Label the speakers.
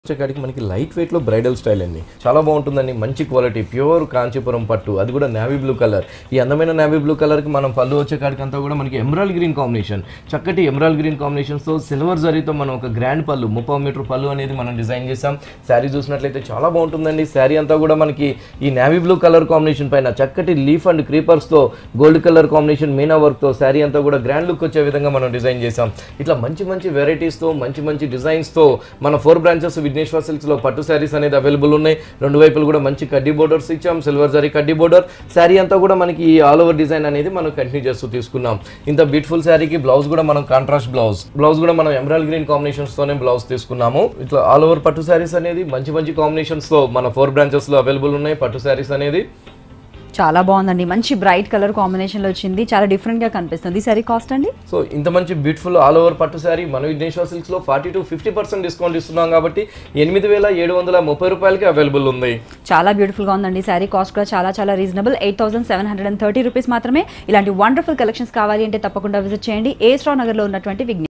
Speaker 1: వచ్చేకాడికి మనకి లైట్ వెయిట్లో bridal style అండి చాలా బాగుంటుందండి మంచి క్వాలిటీ ప్యూర్ కాంచీపురం పట్టు అది కూడా నావీ బ్లూ కలర్ ఈ అందమైన నావీ బ్లూ కలర్కి మనం పళ్ళు వచ్చేకాడికి అంతా కూడా మనకి ఎమరాల్ గ్రీన్ కాంబినేషన్ చక్కటి ఎమరాల్ గ్రీన్ కాంబినేషన్స్తో సిల్వర్ జరీతో మనం ఒక గ్రాండ్ పళ్ళు ముప్పై మీటర్ పళ్ళు అనేది మనం డిజైన్ చేసాం శారీ చూసినట్లయితే చాలా బాగుంటుందండి శారీ అంతా కూడా మనకి ఈ నావీ బ్లూ కలర్ కాంబినేషన్ పైన చక్కటి లీఫ్ అండ్ క్రీపర్స్తో గోల్డ్ కలర్ కాంబినేషన్ మీనా వర్క్తో శారీ అంతా కూడా గ్రాండ్ లుక్ వచ్చే విధంగా మనం డిజైన్ చేసాం ఇట్లా మంచి మంచి వెరైటీస్తో మంచి మంచి డిజైన్స్తో మన ఫోర్ బ్రాంచెస్ విఘ్నేశ్వర సిల్క్స్లో పట్టు శారీస్ అనేది అవైలబుల్ ఉన్నాయి రెండు వైపులు కూడా మంచి కడ్డీ బోర్డర్స్ ఇచ్చాం సిల్వర్ జరీ కడ్డీ బోర్డర్ శారీ అంతా కూడా మనకి ఆల్ ఓవర్ డిజైన్ అనేది మనం కంటిన్యూ చేస్తూ తీసుకున్నాం ఇంత బ్యూటిఫుల్ శారీకి బ్లౌజ్ కూడా మనం కాంట్రాస్ట్ బ్లౌజ్ బ్లౌజ్ కూడా మనం ఎమరాల్ గ్రీన్ కాంబినేషన్స్ తోనే బ్లౌజ్ తీసుకున్నాము ఇట్లా ఆల్ ఓవర్ పట్టు శారీస్ అనేది మంచి మంచి కాంబినేషన్స్ తో మన ఫోర్ బ్రాంచెస్ లో అవైలబుల్ ఉన్నాయి పట్టు శారీస్ అనేది
Speaker 2: చాలా బాగుందండి మంచి బ్రైట్ కలర్ కాంబినేషన్లో వచ్చింది చాలా డిఫరెంట్గా కనిపిస్తుంది ఈ సారీ కాస్ట్ అండి
Speaker 1: సో ఇంత మంచి బ్యూటిఫుల్ ఆల్ ఓవర్ పట్టు శారీ మన విఘ్నేశ్వర సిల్క్స్ లో forty to fifty percent discount ఇస్తున్నాం కాబట్టి ఎనిమిది వేల ఏడు వందల ముప్పై రూపాయలకి అవైలబుల్ ఉంది
Speaker 2: చాలా బ్యూటిఫుల్గా ఉందండి శారీ కాస్ట్ కూడా చాలా చాలా reasonable eight thousand seven hundred and thirty rupees మాత్రమే ఇలాంటి వండర్ఫుల్ కలెక్షన్స్ కావాలి అంటే తప్పకుండా విజిట్ చేయండి ఏ స్ట్రా నగర్లో ఉన్నటువంటి విఘ్నే